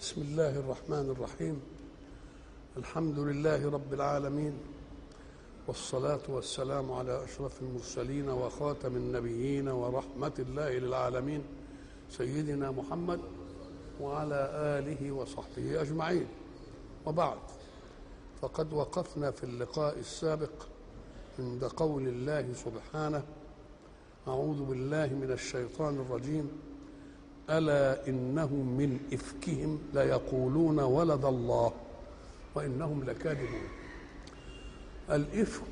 بسم الله الرحمن الرحيم الحمد لله رب العالمين والصلاة والسلام على أشرف المرسلين وخاتم النبيين ورحمة الله للعالمين سيدنا محمد وعلى آله وصحبه أجمعين وبعد فقد وقفنا في اللقاء السابق عند قول الله سبحانه أعوذ بالله من الشيطان الرجيم ألا إنهم من إفكهم ليقولون ولد الله وإنهم لكاذبون الإفك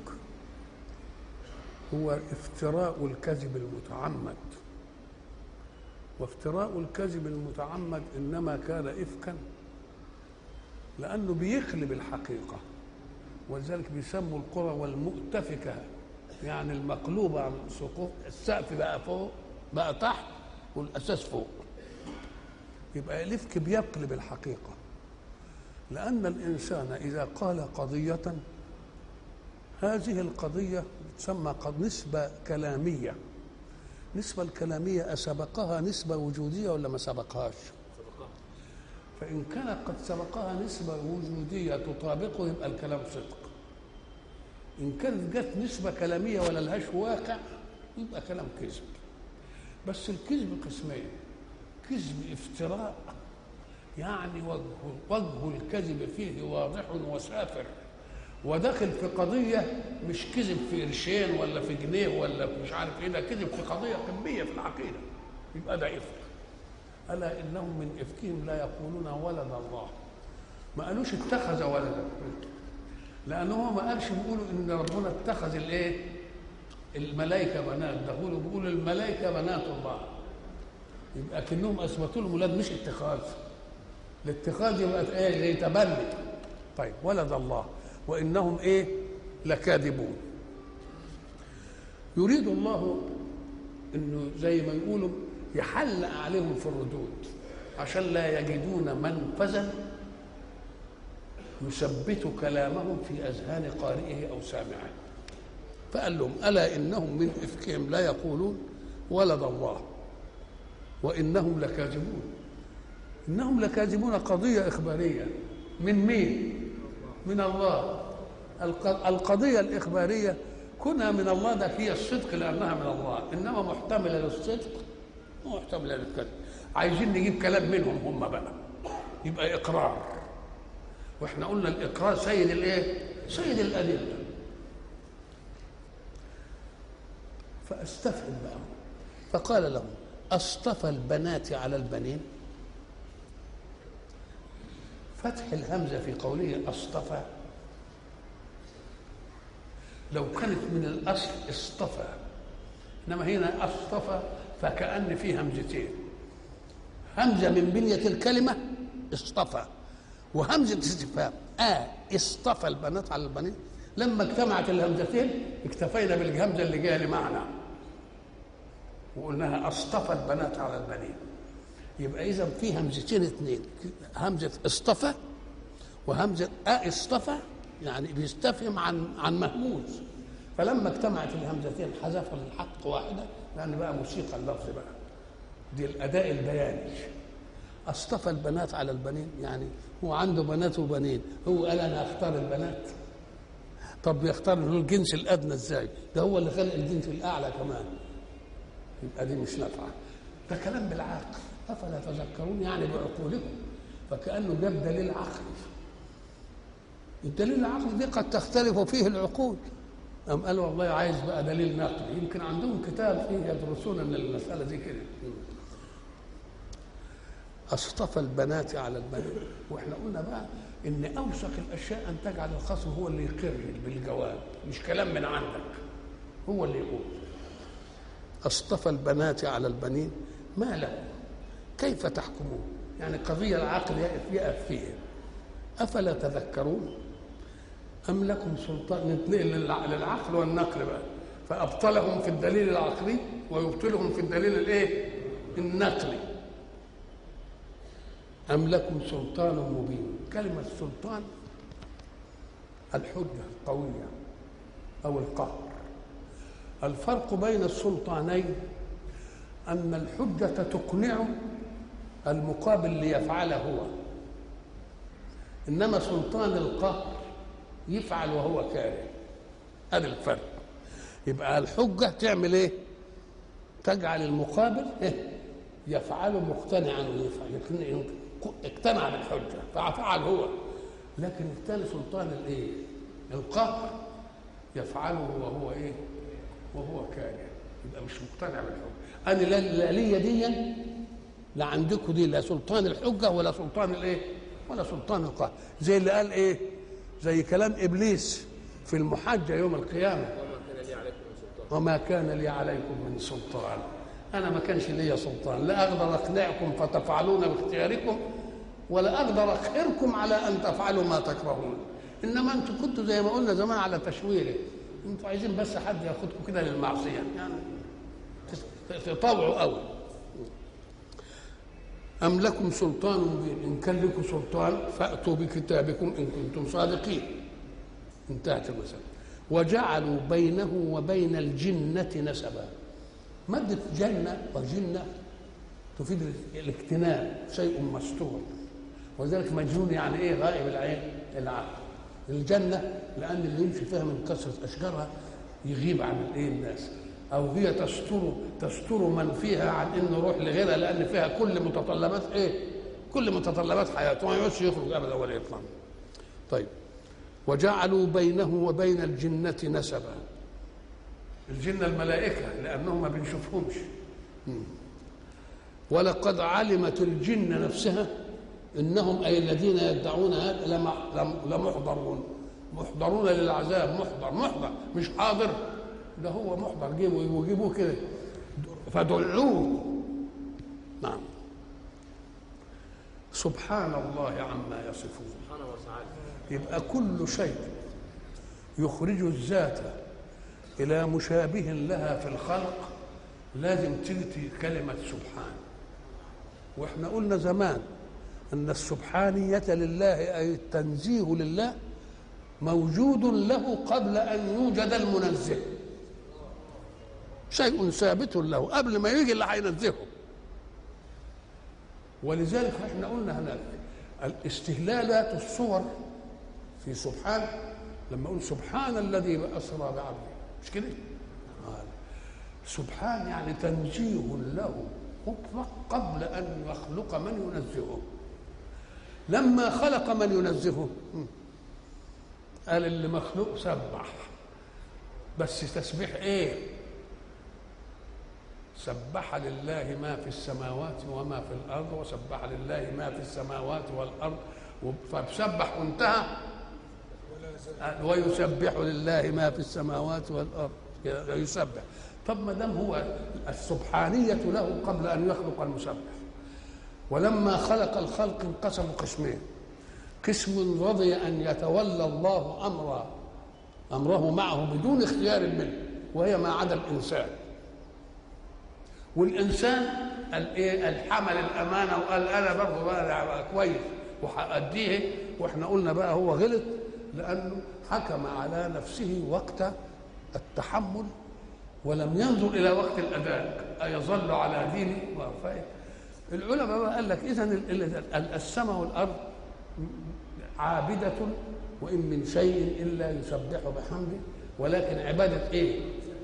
هو افتراء الكذب المتعمد وافتراء الكذب المتعمد إنما كان إفكا لأنه بيقلب الحقيقة ولذلك بيسموا القرى والمؤتفكة يعني المقلوبة عن السقوف السقف بقى فوق بقى تحت والأساس فوق يبقى الإفك بيقلب الحقيقة لأن الإنسان إذا قال قضية هذه القضية تسمى قد نسبة كلامية نسبة الكلامية أسبقها نسبة وجودية ولا ما سبقهاش فإن كان قد سبقها نسبة وجودية تطابقه يبقى الكلام صدق إن كانت جت نسبة كلامية ولا لهاش واقع يبقى كلام كذب بس الكذب قسمين كذب افتراء يعني وجه وجه الكذب فيه واضح وسافر وداخل في قضية مش كذب في قرشين ولا في جنيه ولا مش عارف ايه ده كذب في قضية قمية في العقيدة يبقى ده إفك ألا إنهم من إفكهم لا يقولون ولد الله ما قالوش اتخذ ولدا لأنه هو ما قالش بيقولوا إن ربنا اتخذ الإيه؟ الملائكة بنات ده هو بيقولوا الملائكة بنات الله يبقى كأنهم أثبتوا لهم ولاد مش اتخاذ الاتخاذ يبقى ايه زي تبني طيب ولد الله وانهم ايه لكاذبون يريد الله انه زي ما يقولوا يحلق عليهم في الردود عشان لا يجدون منفذا يثبت كلامهم في اذهان قارئه او سامعه فقال لهم الا انهم من افكهم لا يقولون ولد الله وانهم لكاذبون انهم لكاذبون قضيه اخباريه من مين من الله القضيه الاخباريه كونها من الله ده فيها الصدق لانها من الله انما محتمله للصدق ومحتمله للكذب عايزين نجيب كلام منهم هم بقى يبقى اقرار واحنا قلنا الاقرار سيد الايه سيد الادله فاستفهم بقى فقال لهم اصطفى البنات على البنين فتح الهمزة في قوله اصطفى لو كانت من الأصل اصطفى إنما هنا اصطفى فكأن في همزتين همزة من بنية الكلمة اصطفى وهمزة استفهام آه اصطفى البنات على البنين لما اجتمعت الهمزتين اكتفينا بالهمزة اللي جاية لمعنى وقلناها اصطفى البنات على البنين يبقى اذا في همزتين اثنين همزه اصطفى وهمزه ا اصطفى يعني بيستفهم عن عن مهموز فلما اجتمعت الهمزتين حذف الحق واحده لان بقى موسيقى اللفظ بقى دي الاداء البياني اصطفى البنات على البنين يعني هو عنده بنات وبنين هو قال انا اختار البنات طب يختار له الجنس الادنى ازاي ده هو اللي خلق الجنس الاعلى كمان يبقى دي مش نافعه ده كلام بالعقل افلا تذكرون يعني بعقولكم فكانه جاب دليل عقلي الدليل العقلي دي قد تختلف فيه العقول أم قالوا والله عايز بقى دليل نقلي يمكن عندهم كتاب فيه يدرسون ان المساله دي كده اصطفى البنات على البنات واحنا قلنا بقى ان اوثق الاشياء ان تجعل الخصم هو اللي يقر بالجواب مش كلام من عندك هو اللي يقول اصطفى البنات على البنين ما له كيف تحكمون يعني قضية العقل يقف, يقف فيها أفلا تذكرون أم لكم سلطان نتنقل للعقل والنقل بقى فأبطلهم في الدليل العقلي ويبطلهم في الدليل الإيه؟ النقلي أم لكم سلطان مبين كلمة سلطان الحجة القوية أو القهر الفرق بين السلطانين أن الحجة تقنع المقابل ليفعل هو انما سلطان القهر يفعل وهو كاره هذا الفرق يبقى الحجه تعمل ايه تجعل المقابل إيه؟ يفعل مقتنعا ويفعل اقتنع بالحجه ففعل هو لكن الثاني سلطان الايه القهر يفعله وهو ايه وهو كاره يبقى مش مقتنع بالحجه انا لا لا ليا دي لا عندكم دي لا سلطان الحجه ولا سلطان الايه ولا سلطان القهر زي اللي قال ايه زي كلام ابليس في المحجه يوم القيامه وما كان لي عليكم من سلطان انا ما كانش لي سلطان لا اقدر اقنعكم فتفعلون باختياركم ولا اقدر اقهركم على ان تفعلوا ما تكرهون انما انتم كنتوا زي ما قلنا زمان على تشويره انتوا عايزين بس حد ياخدكم كده للمعصيه يعني تطوعوا قوي أم لكم سلطان مبين إن كان لكم سلطان فأتوا بكتابكم إن كنتم صادقين انتهت المسألة وجعلوا بينه وبين الجنة نسبا مادة جنة وجنة تفيد الاكتناب شيء مستور ولذلك مجنون يعني ايه غائب العين العقل الجنة لأن اللي يمشي فيها من كثرة أشجارها يغيب عن الايه الناس أو هي تستر تستر من فيها عن إنه يروح لغيرها لأن فيها كل متطلبات ايه؟ كل متطلبات حياته ما يعرفش يخرج أبدا ولا يطلع. طيب وجعلوا بينه وبين الجنة نسبا الجنة الملائكة لأنهم ما بنشوفهمش ولقد علمت الجن نفسها انهم اي الذين يدعون هذا لمحضرون محضرون للعذاب محضر محضر مش حاضر ده هو محضر جيبوا ويجيبوه كده فدعوه نعم سبحان الله عما يصفون سبحانه وتعالى يبقى كل شيء يخرج الذات الى مشابه لها في الخلق لازم تاتي كلمه سبحان واحنا قلنا زمان ان السبحانيه لله اي التنزيه لله موجود له قبل ان يوجد المنزه شيء ثابت له قبل ما يجي اللي هينزهه ولذلك احنا قلنا هناك الاستهلالات الصور في سبحان لما اقول سبحان الذي اسرى بعبده مش كده؟ سبحان يعني تنزيه له مطلق قبل ان يخلق من ينزهه لما خلق من ينزهه قال اللي مخلوق سبح بس تسبيح ايه سبح لله ما في السماوات وما في الارض وسبح لله ما في السماوات والارض فسبح وانتهى ويسبح لله ما في السماوات والارض يسبح طب ما دام هو السبحانيه له قبل ان يخلق المسبح ولما خلق الخلق انقسموا قسمين قسم رضي ان يتولى الله امر امره معه بدون اختيار منه وهي ما عدا الانسان والانسان الايه الحمل الامانه وقال انا برضه بقى كويس وهاديه واحنا قلنا بقى هو غلط لانه حكم على نفسه وقت التحمل ولم ينظر الى وقت الاداء ايظل على دينه العلماء بقى قال لك اذا السماء والارض عابده وان من شيء الا يسبح بحمده ولكن عباده ايه؟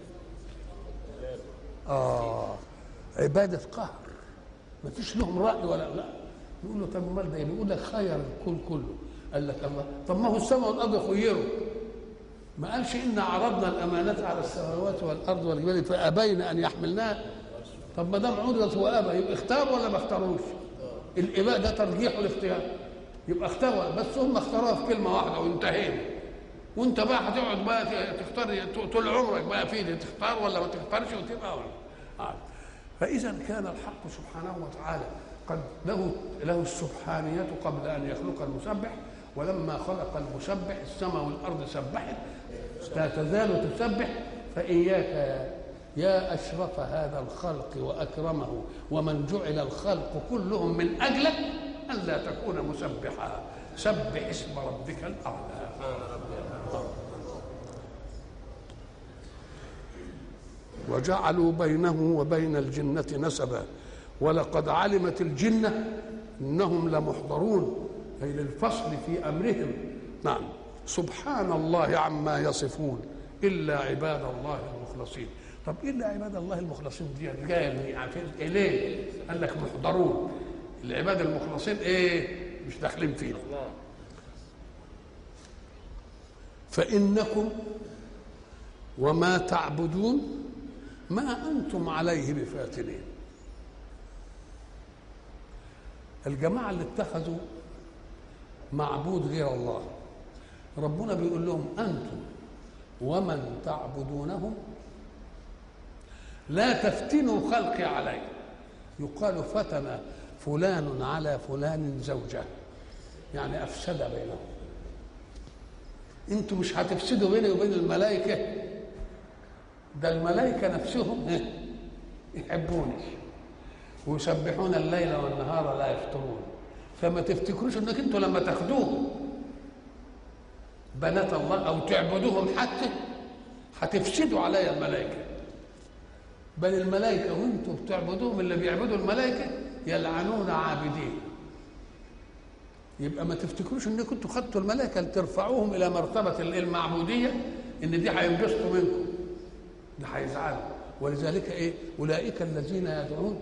اه عباده قهر ما فيش لهم راي ولا لا يقول له طب امال ده بيقول لك خير الكون كله قال لك الله طب ما هو السماء والارض خيروا ما قالش ان عرضنا الامانات على السماوات والارض والجبال فابين ان يحملناها طب ما دام عرضت وابى يبقى اختار ولا ما اختاروش؟ الاباء ده ترجيح الاختيار يبقى اختار بس هم اختاروها في كلمه واحده وانتهينا وانت بقى هتقعد بقى تختار طول عمرك بقى في تختار ولا ما تختارش وتبقى ولا آه. فاذا كان الحق سبحانه وتعالى قد له له السبحانيه قبل ان يخلق المسبح ولما خلق المسبح السماء والارض سبحت لا تزال تسبح فاياك يا اشرف هذا الخلق واكرمه ومن جعل الخلق كلهم من اجلك ان لا تكون مسبحا سبح اسم ربك الاعلى وجعلوا بينه وبين الجنة نسبا ولقد علمت الجنة إنهم لمحضرون أي للفصل في أمرهم نعم سبحان الله عما يصفون إلا عباد الله المخلصين طب إلا عباد الله المخلصين دي جاية عارفين إيه ليه؟ قال لك محضرون العباد المخلصين إيه؟ مش داخلين فينا فإنكم وما تعبدون ما أنتم عليه بفاتنين الجماعة اللي اتخذوا معبود غير الله ربنا بيقول لهم أنتم ومن تعبدونهم لا تفتنوا خلقي علي يقال فتن فلان على فلان زوجه يعني أفسد بينهم انتوا مش هتفسدوا بيني وبين الملائكة ده الملائكة نفسهم يحبوني ويسبحون الليل والنهار لا يفترون فما تفتكروش انك انتوا لما تاخدوهم بنات الله او تعبدوهم حتى هتفسدوا عليا الملائكه بل الملائكه وانتم بتعبدوهم اللي بيعبدوا الملائكه يلعنون عابدين يبقى ما تفتكروش انكم انتوا خدتوا الملائكه لترفعوهم الى مرتبه المعبوديه ان دي هينبسطوا منكم ده هيزعلوا ولذلك ايه اولئك الذين يدعون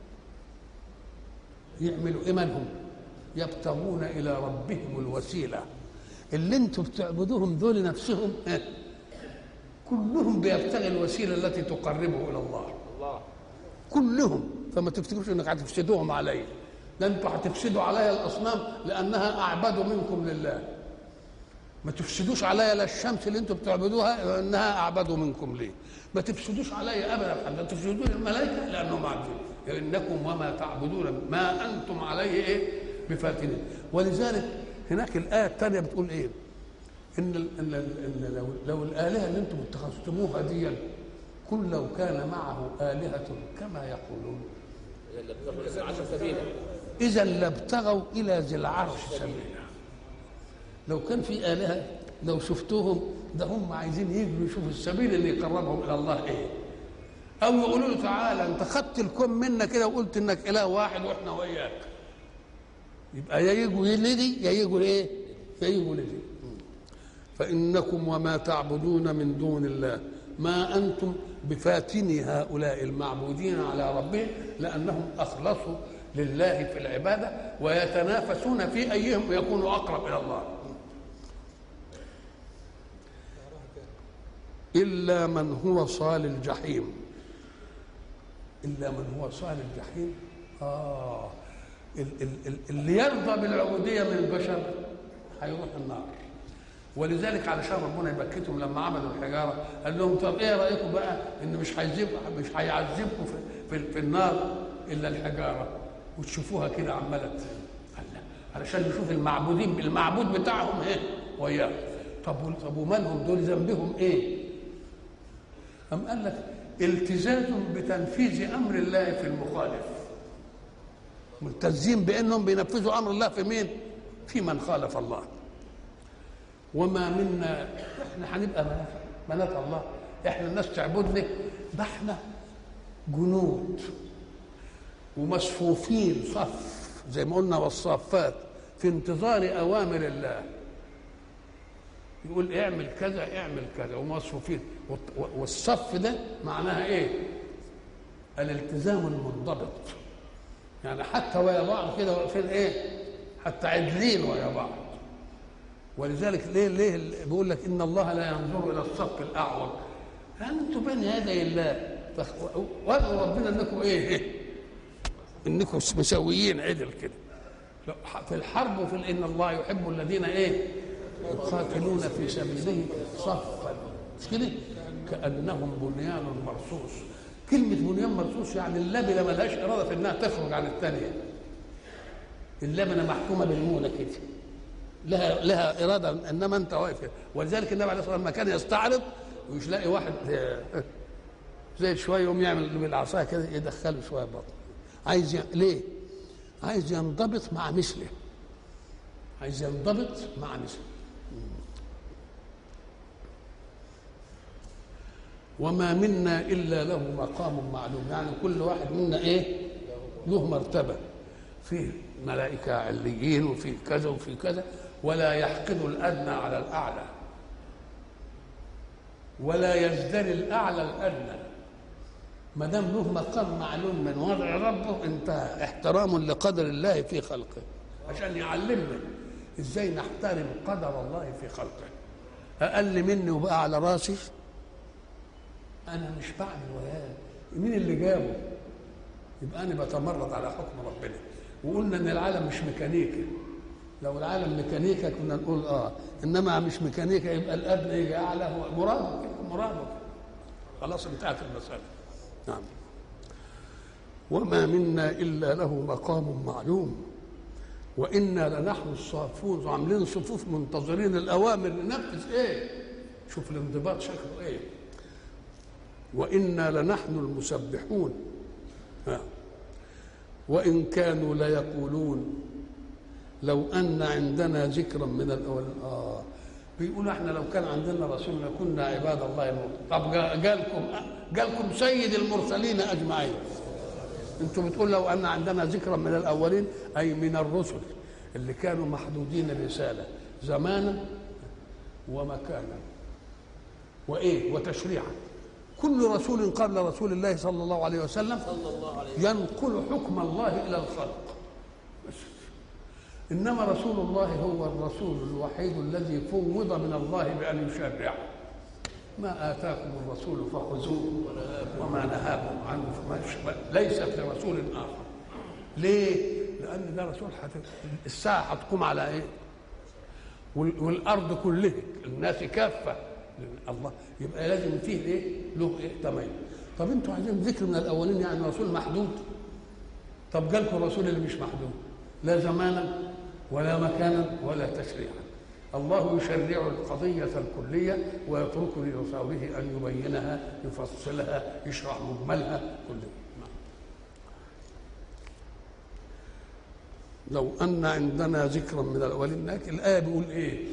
يعملوا ايمانهم يبتغون الى ربهم الوسيله اللي انتم بتعبدوهم دول نفسهم كلهم بيبتغي الوسيله التي تقربه الى الله الله كلهم فما تفتكروش انك هتفسدوهم علي ده انتوا هتفسدوا عليا الاصنام لانها اعبد منكم لله ما تفسدوش عليا لا الشمس اللي انتوا بتعبدوها لانها اعبد منكم ليه ما تفسدوش عليا ابدا حتى تفسدون الملائكه لانهم عبدون انكم وما تعبدون ما انتم عليه ايه بفاتنين ولذلك هناك الايه الثانيه بتقول ايه ان ال ان, ال إن لو, لو الالهه اللي انتم اتخذتموها دي كل لو كان معه الهه كما يقولون إلا ابتغوا إلى العشر سبيلا اذا لابتغوا الى ذي العرش سبيلا لو كان في الهه لو شفتوهم ده هم عايزين يجروا يشوفوا السبيل اللي يقربهم الى الله ايه او يقولوا له تعالى انت خدت الكون منا كده وقلت انك اله واحد واحنا وياك يبقى يا يجوا لدي يا يجوا ايه يا يجوا لدي فانكم وما تعبدون من دون الله ما انتم بفاتني هؤلاء المعبودين على ربهم لانهم اخلصوا لله في العباده ويتنافسون في ايهم يكون اقرب الى الله الا من هو صال الجحيم الا من هو صال الجحيم اه ال- ال- ال- اللي يرضى بالعبوديه من البشر هيروح النار ولذلك علشان ربنا يبكتهم لما عملوا الحجاره قال لهم طب ايه رايكم بقى ان مش هيعذب مش هيعذبكم في, في, في النار الا الحجاره وتشوفوها كده عماله ت- قال لا علشان نشوف المعبودين المعبود بتاعهم ايه وياه طب و- طب ومالهم دول ذنبهم ايه؟ أم قال لك التزام بتنفيذ امر الله في المخالف ملتزمين بانهم بينفذوا امر الله في مين؟ في من خالف الله وما منا احنا هنبقى بنات بنات الله احنا الناس تعبدنا ده احنا جنود ومصفوفين صف زي ما قلنا والصافات في انتظار اوامر الله يقول اعمل كذا اعمل كذا ومصفوفين والط- والصف ده معناها ايه الالتزام المنضبط يعني حتى ويا بعض كده واقفين ايه حتى عدلين ويا بعض ولذلك ليه ليه بيقول لك ان الله لا ينظر الى الصف الاعوج انتم بين يدي الله فخ- وادعوا ربنا انكم ايه انكم مسويين عدل كده لا، في الحرب وفي ال- ان الله يحب الذين ايه يقاتلون في سبيله صفا مش كده كانهم بنيان مرصوص كلمه بنيان مرصوص يعني اللبنه ملهاش اراده في انها تخرج عن الثانيه اللبنه محكومه بالمونه كده لها لها اراده انما انت واقف كده ولذلك النبي عليه الصلاه والسلام لما كان يستعرض ومش لاقي واحد آه، زي شويه يقوم يعمل بالعصايه كده يدخله شويه بطن عايز ي... ليه؟ عايز ينضبط مع مثله عايز ينضبط مع مثله وما منا الا له مقام معلوم يعني كل واحد منا ايه له مرتبه فيه ملائكة عليين وفيه كذا وفيه كذا ولا يحقد الأدنى على الأعلى ولا يزدري الأعلى الأدنى ما دام له مقام معلوم من وضع ربه انتهى احترام لقدر الله في خلقه عشان يعلمنا ازاي نحترم قدر الله في خلقه اقل مني وبقى على راسي انا مش بعمل وياه مين اللي جابه يبقى انا بتمرد على حكم ربنا وقلنا ان العالم مش ميكانيكا لو العالم ميكانيكا كنا نقول اه انما مش ميكانيكا يبقى الادنى يجي اعلى هو مراده مراده خلاص انتهت المساله نعم وما منا الا له مقام معلوم وانا لنحن الصافون وعاملين صفوف منتظرين الاوامر ننفذ ايه شوف الانضباط شكله ايه وانا لنحن المسبحون ها. وان كانوا ليقولون لو ان عندنا ذكرا من الاول اه بيقول احنا لو كان عندنا رسول لكنا عباد الله المرسلين طب قالكم قالكم سيد المرسلين اجمعين انتم بتقول لو ان عندنا ذكرا من الاولين اي من الرسل اللي كانوا محدودين الرساله زمانا ومكانا وايه وتشريعا كل رسول قبل رسول الله صلى الله عليه وسلم صلى الله عليه وسلم ينقل حكم الله الى الخلق بس انما رسول الله هو الرسول الوحيد الذي فوض من الله بان يشرع ما اتاكم الرسول فخذوه وما نهاكم عنه فما ليس في رسول اخر ليه لان ده رسول حت... الساعه هتقوم على ايه وال... والارض كلها الناس كافه الله يبقى لازم فيه ايه له ايه تمام طب انتوا عايزين ذكر من الاولين يعني رسول محدود طب جالكم الرسول اللي مش محدود لا زمانا ولا مكانا ولا تشريعا الله يشرع القضية الكلية ويترك لرسوله أن يبينها يفصلها يشرح مجملها كلها لو أن عندنا ذكرا من الأولين الآية بيقول إيه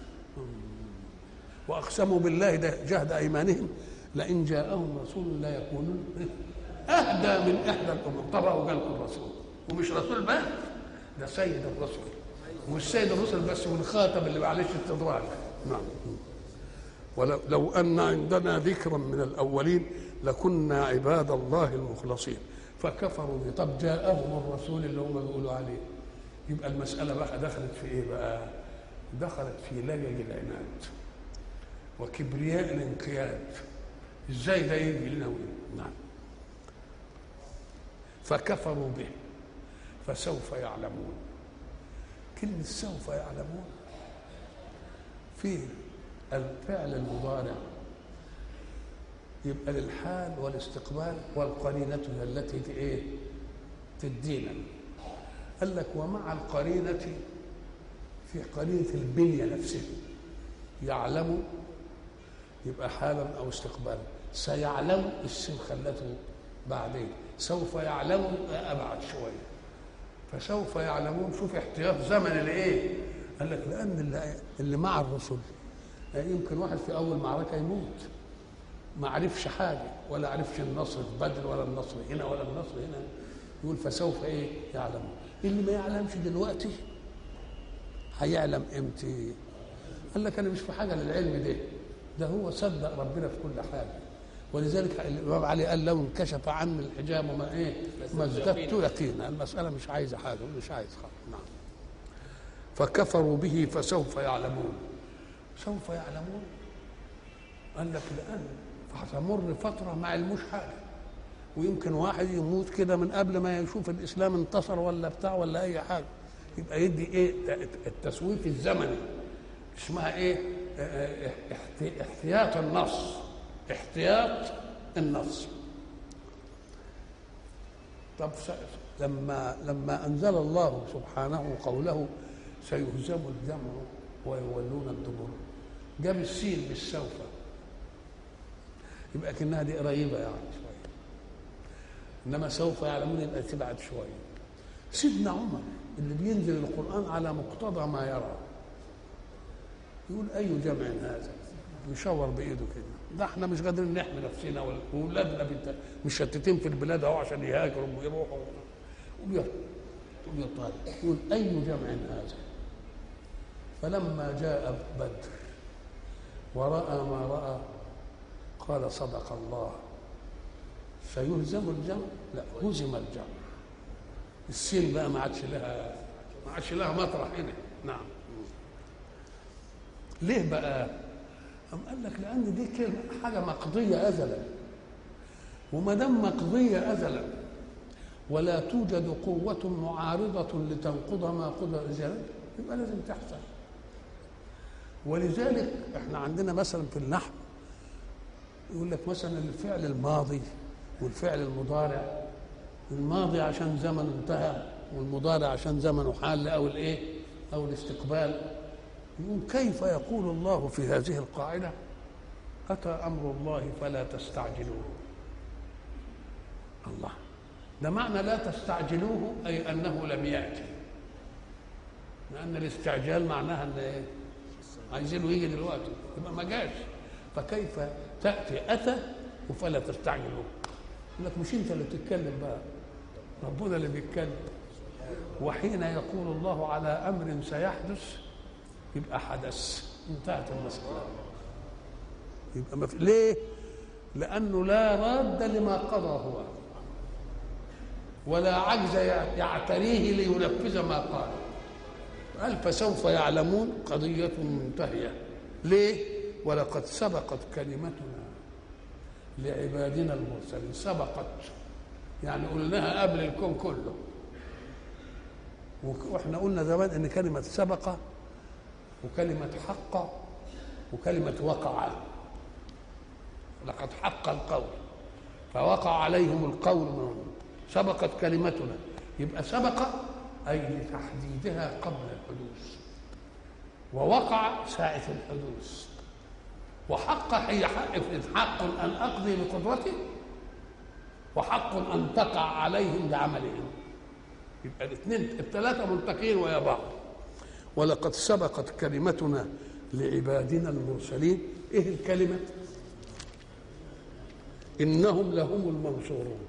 وأقسموا بالله ده جهد أيمانهم لئن جاءهم رسول لا يكونون أهدى من إحدى الأمم طبعا جالكم الرسول ومش رسول بس ده سيد الرسل مش سيد الرسل بس والخاتم اللي معلش استدراك نعم ولو لو ان عندنا ذكرا من الاولين لكنا عباد الله المخلصين فكفروا به طب جاءهم الرسول اللي هم بيقولوا عليه يبقى المساله بقى دخلت في ايه بقى دخلت في لجج العناد وكبرياء الانقياد ازاي ده يجي لنا نعم فكفروا به فسوف يعلمون كلمة سوف يعلمون في الفعل المضارع يبقى للحال والاستقبال والقرينة هي التي ايه تدينا قال لك ومع القرينة في قرينة البنية نفسها يعلم يبقى حالا أو استقبالا سيعلم السين خلته بعدين سوف يعلم أبعد شوية فسوف يعلمون شوف احتياط زمن الايه قال لك لان اللي, اللي مع الرسل يمكن واحد في اول معركه يموت ما عرفش حاجه ولا عرفش النصر في بدر ولا النصر هنا ولا النصر هنا يقول فسوف ايه يعلمون اللي ما يعلمش دلوقتي هيعلم امتى قال لك انا مش في حاجه للعلم ده ده هو صدق ربنا في كل حاجه ولذلك الامام علي قال لو انكشف عني الحجاب وما ايه ما ازددت يقينا المساله مش عايزه حاجه مش عايز خالص نعم فكفروا به فسوف يعلمون سوف يعلمون قال لك لان هتمر فتره ما علموش حاجه ويمكن واحد يموت كده من قبل ما يشوف الاسلام انتصر ولا بتاع ولا اي حاجه يبقى يدي ايه التسويف الزمني اسمها ايه احتياط النص احتياط النص طب لما لما انزل الله سبحانه قوله سيهزم الجمع ويولون الدبر جاب السين بالسوف يبقى كانها دي قريبه يعني شويه انما سوف يعلمون يبقى تبعد شويه سيدنا عمر اللي بينزل القران على مقتضى ما يرى يقول اي جمع هذا يشاور بايده كده ده احنا مش قادرين نحمي نفسنا واولادنا مشتتين في البلاد اهو عشان يهاجروا ويروحوا وبيهرب أبي طالب يقول أي جمع هذا فلما جاء بدر ورأى ما رأى قال صدق الله سيهزم الجمع لا هزم الجمع السين بقى ما عادش لها ما عادش لها مطرح هنا نعم ليه بقى؟ أم قال لك لأن دي كلمة حاجة مقضية أزلا وما دام مقضية أزلا ولا توجد قوة معارضة لتنقض ما قدر إزالته يبقى لازم تحصل ولذلك احنا عندنا مثلا في النحو يقول لك مثلا الفعل الماضي والفعل المضارع الماضي عشان زمنه انتهى والمضارع عشان زمنه حال او الايه او الاستقبال يقول كيف يقول الله في هذه القاعده اتى امر الله فلا تستعجلوه الله ده معنى لا تستعجلوه اي انه لم ياتي لان الاستعجال معناها ان ايه عايزينه يجي دلوقتي يبقى ما جاش فكيف تاتي اتى وفلا تستعجلوه يقول لك مش انت اللي بتتكلم بقى ربنا اللي بيتكلم وحين يقول الله على امر سيحدث يبقى حدث انتهت المساله يبقى ما في ليه؟ لانه لا راد لما قضى هو ولا عجز يعتريه لينفذ ما قال قال فسوف يعلمون قضية منتهية ليه؟ ولقد سبقت كلمتنا لعبادنا المرسلين سبقت يعني قلناها قبل الكون كله واحنا قلنا زمان ان كلمة سبق وكلمة حق وكلمة وقع لقد حق القول فوقع عليهم القول منهم سبقت كلمتنا يبقى سبق أي لتحديدها قبل الحدوث ووقع ساعة الحدوث وحق هي حق حق أن أقضي بقدرتي وحق أن تقع عليهم بعملهم يبقى الاثنين الثلاثة ملتقين ويا بعض ولقد سبقت كلمتنا لعبادنا المرسلين ايه الكلمة إنهم لهم المنصورون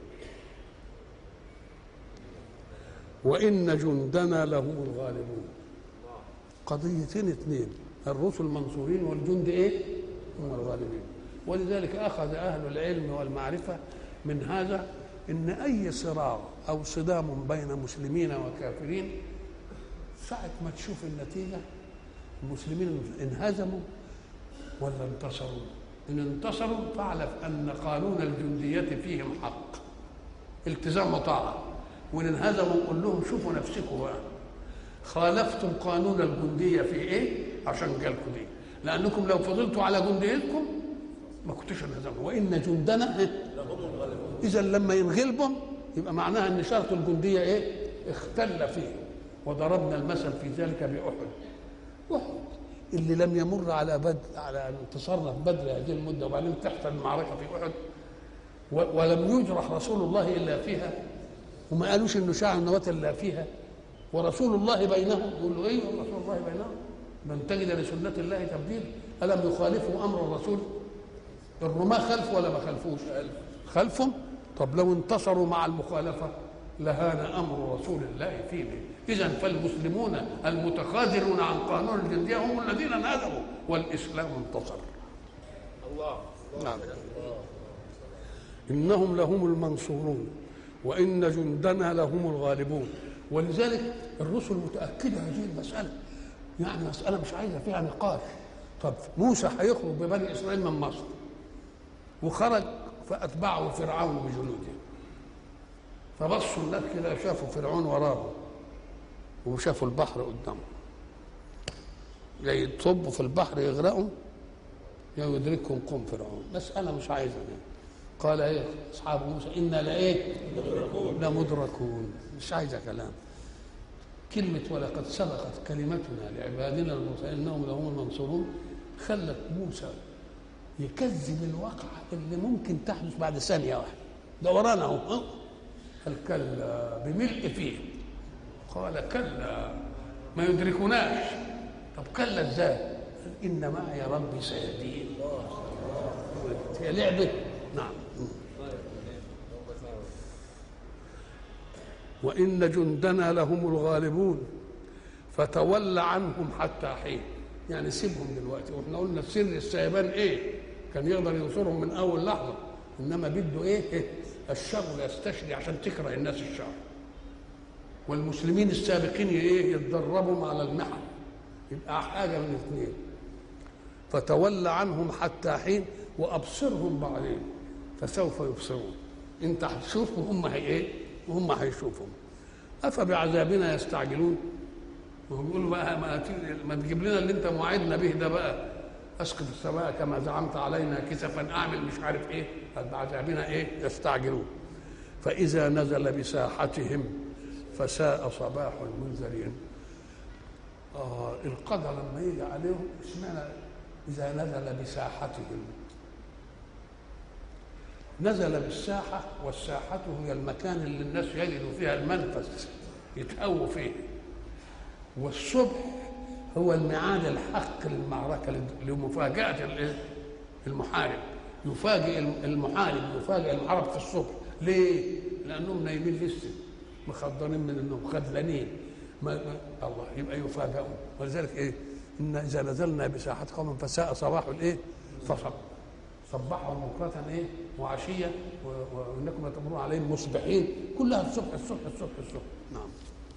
وإن جندنا لهم الغالبون قضيتين اثنين الرسل منصورين والجند ايه هم الغالبين ولذلك أخذ أهل العلم والمعرفة من هذا إن أي صراع أو صدام بين مسلمين وكافرين ساعة ما تشوف النتيجة المسلمين انهزموا ولا انتصروا إن انتصروا فاعلم أن قانون الجندية فيهم حق التزام وطاعة وإن انهزموا قول لهم شوفوا نفسكم بقى خالفتم قانون الجندية في إيه عشان جالكم دي لأنكم لو فضلتوا على جنديتكم ما كنتوش انهزموا وإن جندنا إذا لما ينغلبهم يبقى معناها ان شرط الجنديه ايه؟ اختل فيه وضربنا المثل في ذلك باحد احد اللي لم يمر على بدر على انتصارنا في بدر هذه المده وبعدين تحصل المعركه في احد ولم يجرح رسول الله الا فيها وما قالوش انه شاع النواه الا فيها ورسول الله بينهم يقول له ايه رسول الله بينهم من تجد لسنه الله تبديل الم يخالفوا امر الرسول الرماة خلف ولا ما خلفوش خلفهم طب لو انتصروا مع المخالفة لهان أمر رسول الله فيهم إذا فالمسلمون المتخاذلون عن قانون الجندية هم الذين انهزموا والإسلام انتصر الله نعم إنهم لهم المنصورون وإن جندنا لهم الغالبون ولذلك الرسل متأكدة هذه المسألة يعني مسألة مش عايزة فيها نقاش طب موسى هيخرج ببني إسرائيل من مصر وخرج فأتبعه فرعون بجنوده فبصوا الناس كده شافوا فرعون وراه وشافوا البحر قدامهم يا يتصبوا في البحر يغرقوا يا يدركهم قوم فرعون مسألة مش عايزة يعني. قال ايه اصحاب موسى انا لايه لمدركون مش عايزه كلام كلمة ولقد سبقت كلمتنا لعبادنا المرسلين انهم لهم المنصورون خلت موسى يكذب الواقعة اللي ممكن تحدث بعد ثانية واحدة ده ورانا اهو قال كلا بملء فيه قال كلا ما يدركوناش طب كلا ازاي؟ قال ان معي ربي سيهدين هي لعبة نعم وإن جندنا لهم الغالبون فتول عنهم حتى حين يعني سيبهم دلوقتي واحنا قلنا سر السيبان ايه كان يقدر ينصرهم من اول لحظه انما بده ايه, إيه؟ الشر يستشري عشان تكره الناس الشر والمسلمين السابقين ايه يتدربوا على المحن يبقى حاجه من اثنين فتول عنهم حتى حين وابصرهم بعدين فسوف يبصرون انت هتشوف وهم هي ايه وهم هيشوفوا افبعذابنا يستعجلون وهو بيقول بقى ما, ما تجيب لنا اللي انت موعدنا به ده بقى اسقط السماء كما زعمت علينا كسفا اعمل مش عارف ايه بعذابنا ايه يستعجلون فاذا نزل بساحتهم فساء صباح المنذرين آه القدر لما يجي عليهم اشمعنى اذا نزل بساحتهم نزل بالساحه والساحه هي المكان اللي الناس يجدوا فيها المنفذ يتهووا فيه والصبح هو الميعاد الحق للمعركة لمفاجأة المحارب يفاجئ المحارب يفاجئ المحارب في الصبح ليه؟ لأنهم نايمين لسه مخضرين من انهم خذلانين ما ما الله يبقى يفاجئون ولذلك ايه؟ ان اذا نزلنا بساحة قوم فساء صباح الايه؟ فصب صبحهم بكرة ايه؟ وعشية وانكم لتمرون عليهم مصبحين كلها الصبح الصبح الصبح الصبح نعم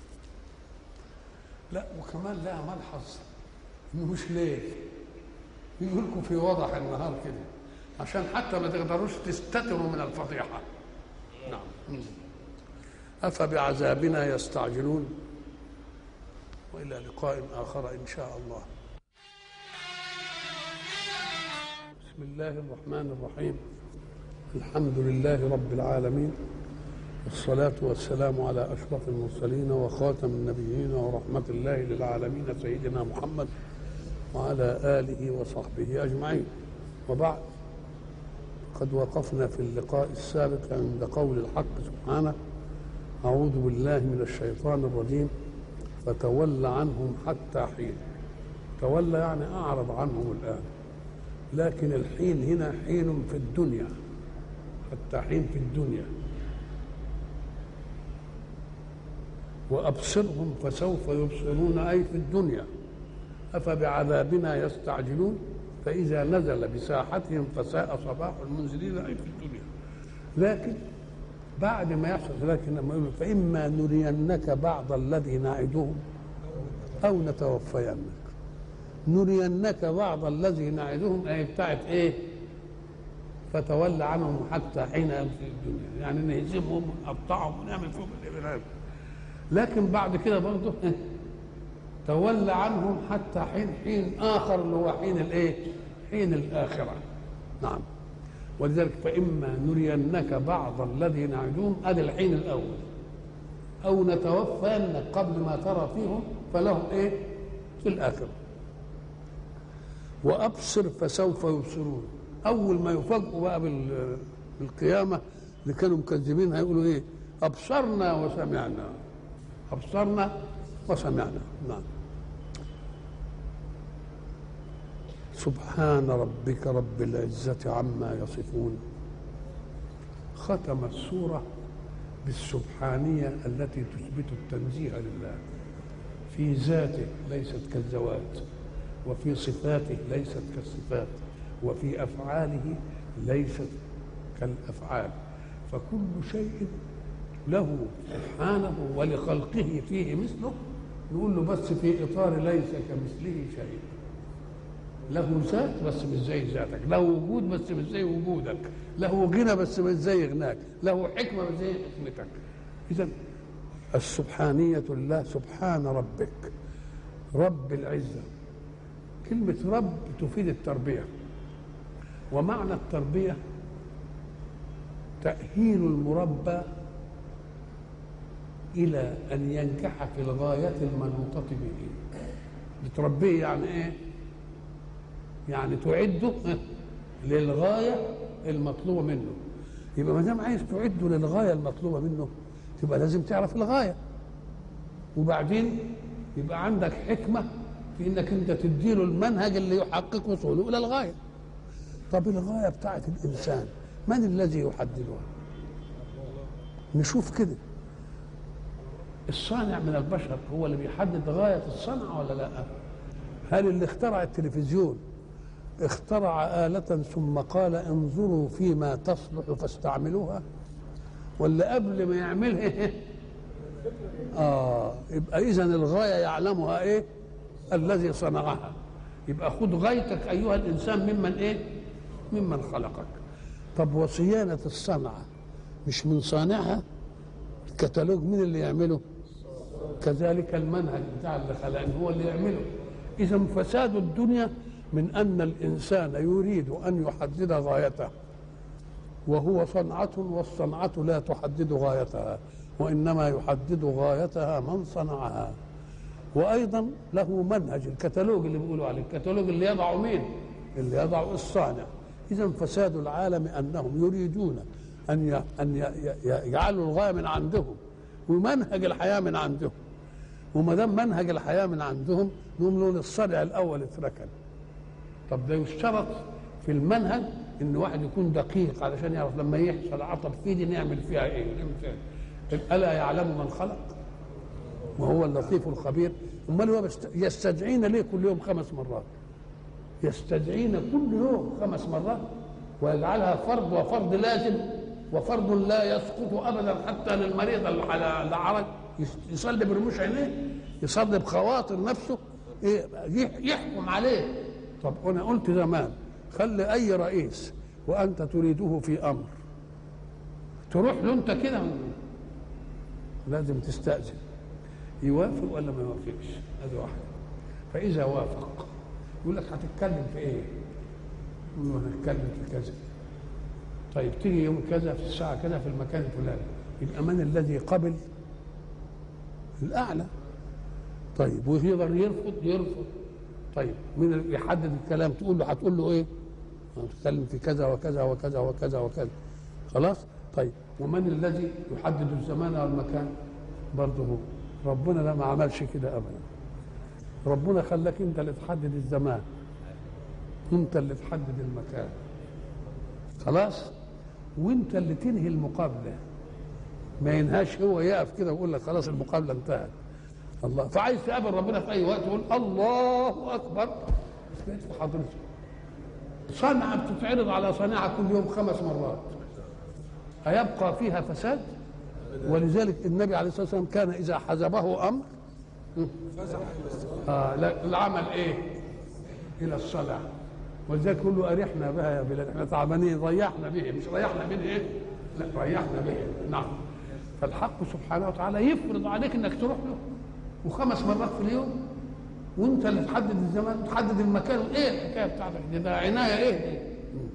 لا وكمان لها ملحظ انه مش ليل يقول لكم في وضح النهار كده عشان حتى ما تقدروش تستتروا من الفضيحه نعم افبعذابنا يستعجلون والى لقاء اخر ان شاء الله بسم الله الرحمن الرحيم الحمد لله رب العالمين والصلاة والسلام على أشرف المرسلين وخاتم النبيين ورحمة الله للعالمين سيدنا محمد وعلى آله وصحبه أجمعين وبعد قد وقفنا في اللقاء السابق عند قول الحق سبحانه أعوذ بالله من الشيطان الرجيم فتول عنهم حتى حين تولى يعني أعرض عنهم الآن لكن الحين هنا حين في الدنيا حتى حين في الدنيا وأبصرهم فسوف يبصرون أي في الدنيا أفبعذابنا يستعجلون فإذا نزل بساحتهم فساء صباح المنزلين أي في الدنيا لكن بعد ما يحصل لكن لما يقول فإما نرينك بعض الذي نعدهم أو نتوفينك نرينك بعض الذي نعدهم أي بتاعت إيه فتولى عنهم حتى حين يمشي الدنيا يعني نهزمهم ونقطعهم ونعمل فيهم الإبرام لكن بعد كده برضه تولى عنهم حتى حين حين اخر اللي هو حين الايه؟ حين الاخره. نعم. ولذلك فاما نرينك بعض الذي نعدهم ادي الحين الاول. او نتوفينك قبل ما ترى فيهم فلهم ايه؟ في الاخره. وابصر فسوف يبصرون. اول ما يفاجئوا بقى بالقيامه اللي كانوا مكذبين هيقولوا ايه؟ ابصرنا وسمعنا. أبصرنا وسمعنا نعم سبحان ربك رب العزة عما يصفون ختم السورة بالسبحانية التي تثبت التنزيه لله في ذاته ليست كالذوات وفي صفاته ليست كالصفات وفي أفعاله ليست كالأفعال فكل شيء له سبحانه ولخلقه فيه مثله نقول له بس في اطار ليس كمثله شيء له ذات بس مش زي ذاتك له وجود بس مش زي وجودك له غنى بس مش زي غناك له حكمه مش زي حكمتك اذا السبحانيه لله سبحان ربك رب العزه كلمه رب تفيد التربيه ومعنى التربيه تاهيل المربى إلى أن ينجح في الغاية المنوطة به بتربيه يعني إيه؟ يعني تعده للغاية المطلوبة منه يبقى ما دام عايز تعده للغاية المطلوبة منه تبقى لازم تعرف الغاية وبعدين يبقى عندك حكمة في انك انت تديله المنهج اللي يحقق وصوله الى الغاية طب الغاية بتاعت الانسان من الذي يحددها نشوف كده الصانع من البشر هو اللي بيحدد غايه الصنعه ولا لا هل اللي اخترع التلفزيون اخترع آلة ثم قال انظروا فيما تصلح فاستعملوها ولا قبل ما يعملها اه يبقى اذا الغايه يعلمها ايه الذي صنعها يبقى خذ غايتك ايها الانسان ممن ايه ممن خلقك طب وصيانه الصنعه مش من صانعها الكتالوج مين اللي يعمله كذلك المنهج بتاع اللي خلقني هو اللي يعمله اذا فساد الدنيا من ان الانسان يريد ان يحدد غايته وهو صنعة والصنعة لا تحدد غايتها وإنما يحدد غايتها من صنعها وأيضا له منهج الكتالوج اللي بيقولوا عليه الكتالوج اللي يضع مين اللي يضع الصانع إذا فساد العالم أنهم يريدون أن ي- أن ي- ي- يجعلوا الغاية من عندهم ومنهج الحياة من عندهم وما دام منهج الحياة من عندهم نقوم له الصنع الأول اتركن طب ده يشترط في المنهج ان واحد يكون دقيق علشان يعرف لما يحصل عطب في دي نعمل فيها ايه نعمل فيها إيه؟ الا يعلم من خلق وهو اللطيف الخبير امال هو بست- يستدعينا ليه كل يوم خمس مرات يستدعينا كل يوم خمس مرات ويجعلها فرض وفرض لازم وفرض لا يسقط ابدا حتى للمريض اللي على العرج يس- يصلي برموش عينيه يصلي بخواطر نفسه إيه يح- يحكم عليه طب انا قلت زمان خلي اي رئيس وانت تريده في امر تروح له انت كده لازم تستاذن يوافق ولا ما يوافقش هذه واحده فاذا وافق يقول لك هتتكلم في ايه؟ يقول له هنتكلم في كذا طيب تيجي يوم كذا في الساعه كذا في المكان الفلاني يبقى من الذي قبل؟ الاعلى طيب ويقدر يرفض يرفض طيب مين اللي يحدد الكلام تقول له هتقول له ايه؟ هنتكلم في كذا وكذا وكذا وكذا وكذا خلاص؟ طيب ومن الذي يحدد الزمان والمكان؟ برضه هو ربنا لا ما عملش كده ابدا ربنا خلاك انت اللي تحدد الزمان انت اللي تحدد المكان خلاص وانت اللي تنهي المقابله ما ينهاش هو يقف كده ويقول لك خلاص المقابله انتهت الله فعايز تقابل ربنا في اي وقت تقول الله اكبر بقيت في حضرته صنعه بتتعرض على صناعه كل يوم خمس مرات أيبقى فيها فساد ولذلك النبي عليه الصلاة والسلام كان إذا حزبه أمر آه لا العمل إيه إلى الصلاة ولذلك يقول له أرحنا بها يا بلال احنا تعبانين ريحنا به مش ريحنا به إيه لا ريحنا به نعم فالحق سبحانه وتعالى يفرض عليك انك تروح له وخمس مرات في اليوم وانت اللي تحدد الزمان تحدد المكان ايه الحكايه بتاعتك دي ده عنايه ايه دي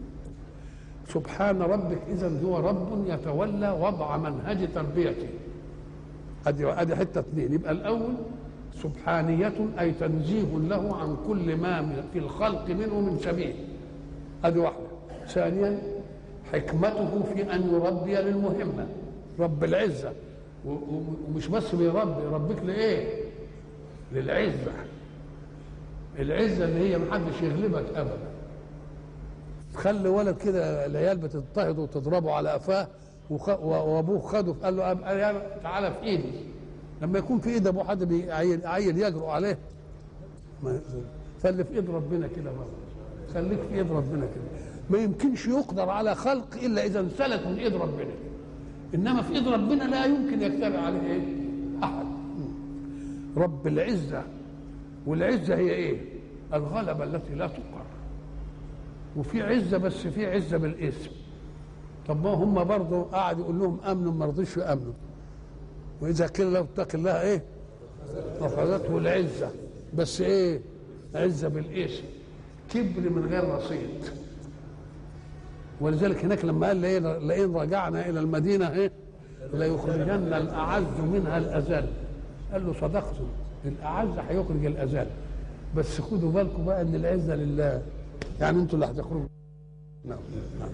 سبحان ربك اذا هو رب يتولى وضع منهج تربيته ادي ادي حته اثنين يبقى الاول سبحانية أي تنزيه له عن كل ما من- في الخلق منه من شبيه ادي واحدة ثانيا حكمته في أن يربي للمهمة رب العزة و- و- ومش بس بيربي يربيك لإيه؟ للعزة العزة اللي هي محدش يغلبك أبدا تخلي ولد كده العيال بتضطهد وتضربه على قفاه وخ- و- وابوه خده قال له أب- يا تعالى في ايدي لما يكون في ايد ابوه حد بيعيل عيل يجرؤ عليه ما خلي في ايد ربنا كده بقى خليك في ايد ربنا كده ما يمكنش يقدر على خلق الا اذا انسلت من ايد ربنا انما في ايد ربنا لا يمكن يجترئ عليه ايه احد رب العزه والعزه هي ايه الغلبه التي لا تقهر وفي عزه بس في عزه بالاسم طب ما هم برضه قعد يقول لهم امنوا ما رضيش يامنوا واذا قيل له اتق الله ايه اخذته العزه بس ايه عزه بالاسم كبر من غير رصيد ولذلك هناك لما قال لئن لئن رجعنا الى المدينه ايه ليخرجن الاعز منها الاذل قال له صدقتم الاعز هيخرج الاذل بس خدوا بالكم بقى ان العزه لله يعني انتوا اللي هتخرجوا نعم نعم.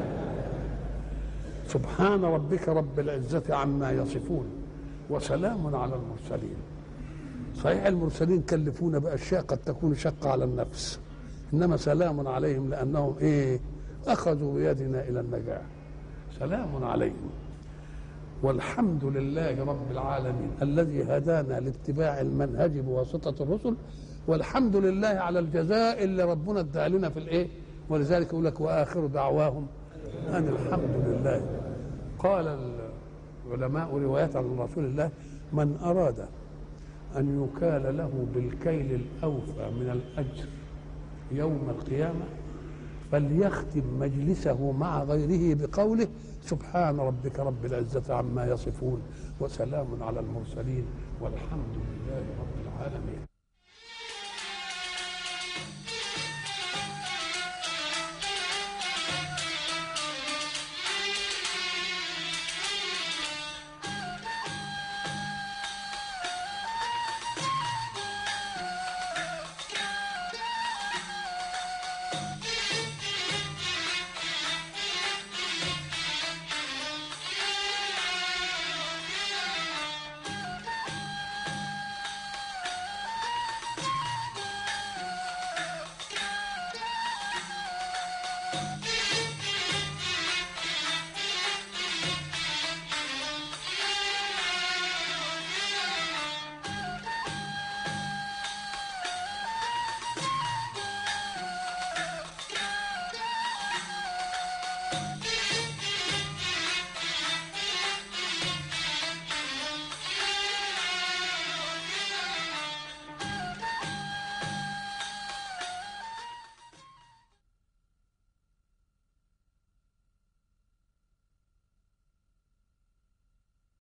سبحان ربك رب العزة عما يصفون وسلام على المرسلين صحيح المرسلين كلفونا بأشياء قد تكون شقة على النفس إنما سلام عليهم لأنهم إيه أخذوا بيدنا إلى النجاة سلام عليهم والحمد لله رب العالمين الذي هدانا لاتباع المنهج بواسطة الرسل والحمد لله على الجزاء اللي ربنا ادى لنا في الايه ولذلك يقول لك واخر دعواهم ان الحمد لله قال العلماء رواية عن رسول الله من اراد ان يكال له بالكيل الاوفى من الاجر يوم القيامه فليختم مجلسه مع غيره بقوله سبحان ربك رب العزة عما يصفون وسلام على المرسلين والحمد لله رب العالمين